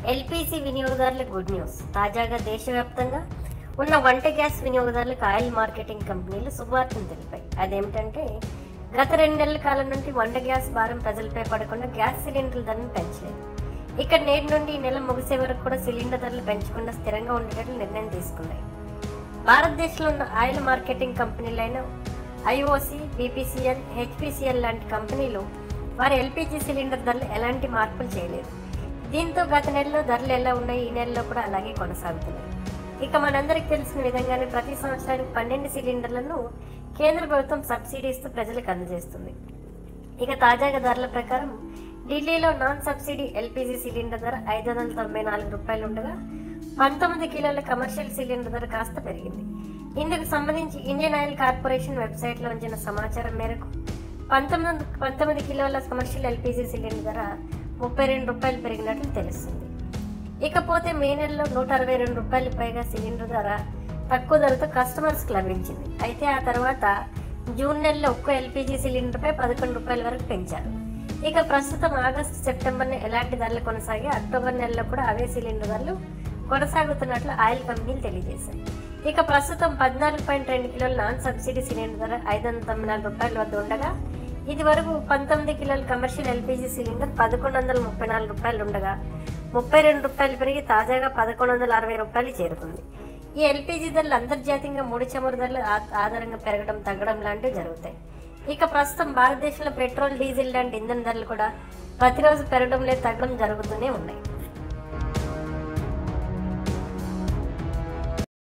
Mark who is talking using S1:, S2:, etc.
S1: LPG వినియోగదారులకు good news తాజాగా దేశవ్యాప్తంగా ఉన్న వంట గ్యాస్ వినియోగదారులకు ఆయిల్ మార్కెటింగ్ కంపెనీలు శుభవార్తను తెలిపాయి అదేమిటంటే గత రెండు నెలల కాలం నుండి వంట గ్యాస్ భారం ప్రజలపై పడకుండా గ్యాస్ సిలిండర్ల ధరను పెంచలేదు ఇక నేటి నుండి ఈ నెల ముగిసే వరకు కూడా సిలిండర్ ధరలు పెంచకుండా స్థిరంగా ఉండేటట్లు నిర్ణయం తీసుకున్నాయి భారతదేశంలో ఉన్న ఆయిల్ మార్కెటింగ్ కంపెనీలైన ఐఓసి బీపీసీఎల్ హెచ్పిసిఎల్ లాంటి కంపెనీలు వారి ఎల్పిజి సిలిండర్ ధరలు ఎలాంటి మార్పులు చేయలేదు దీంతో గత నెలలో ధరలు ఎలా ఉన్నాయి ఈ నెలలో కూడా అలాగే కొనసాగుతున్నాయి ఇక మనందరికి తెలిసిన విధంగానే ప్రతి సంవత్సరానికి పన్నెండు సిలిండర్లను కేంద్ర ప్రభుత్వం సబ్సిడీస్తూ ప్రజలకు అందజేస్తుంది ఇక తాజాగా ధరల ప్రకారం ఢిల్లీలో నాన్ సబ్సిడీ ఎల్పిజి సిలిండర్ ధర ఐదు వందల తొంభై నాలుగు రూపాయలు ఉండగా పంతొమ్మిది కిలోల కమర్షియల్ సిలిండర్ ధర కాస్త పెరిగింది ఇందుకు సంబంధించి ఇండియన్ ఆయిల్ కార్పొరేషన్ వెబ్సైట్లో ఉంచిన సమాచారం మేరకు పంతొమ్మిది పంతొమ్మిది కిలోల కమర్షియల్ ఎల్పిజి సిలిండర్ ధర ముప్పై రెండు రూపాయలు పెరిగినట్లు తెలుస్తుంది ఇకపోతే మే నెలలో నూట అరవై రెండు రూపాయలు పైగా సిలిండర్ ధర తక్కువ ధరతో కస్టమర్స్కి లభించింది అయితే ఆ తర్వాత జూన్ నెలలో ఒక్కో ఎల్పిజి సిలిండర్పై పదకొండు రూపాయల వరకు పెంచారు ఇక ప్రస్తుతం ఆగస్టు సెప్టెంబర్ ఎలాంటి ధరలు కొనసాగి అక్టోబర్ నెలలో కూడా అవే సిలిండర్ ధరలు కొనసాగుతున్నట్లు ఆయిల్ కంపెనీలు తెలియజేశాయి ఇక ప్రస్తుతం పద్నాలుగు పాయింట్ రెండు కిలోల నాన్ సబ్సిడీ సిలిండర్ ధర ఐదు వందల తొంభై నాలుగు రూపాయల వద్ద ఉండగా ఇది వరకు పంతొమ్మిది కిలోల కమర్షియల్ ఎల్పిజి సిలిండర్ పదకొండు వందల ముప్పై నాలుగు రూపాయలు ఉండగా ముప్పై రెండు రూపాయలు పెరిగి తాజాగా పదకొండు వందల అరవై రూపాయలు చేరుకుంది ఈ ఎల్పిజి ధరలు అంతర్జాతీయంగా ముడి చమురు ధరలు ఆ- ఆధారంగా పెరగడం తగ్గడం లాంటివి జరుగుతాయి ఇక ప్రస్తుతం భారతదేశంలో పెట్రోల్ డీజిల్ లాంటి ఇంధన ధరలు కూడా ప్రతిరోజు పెరగడం లేదు తగ్గడం జరుగుతూనే ఉన్నాయి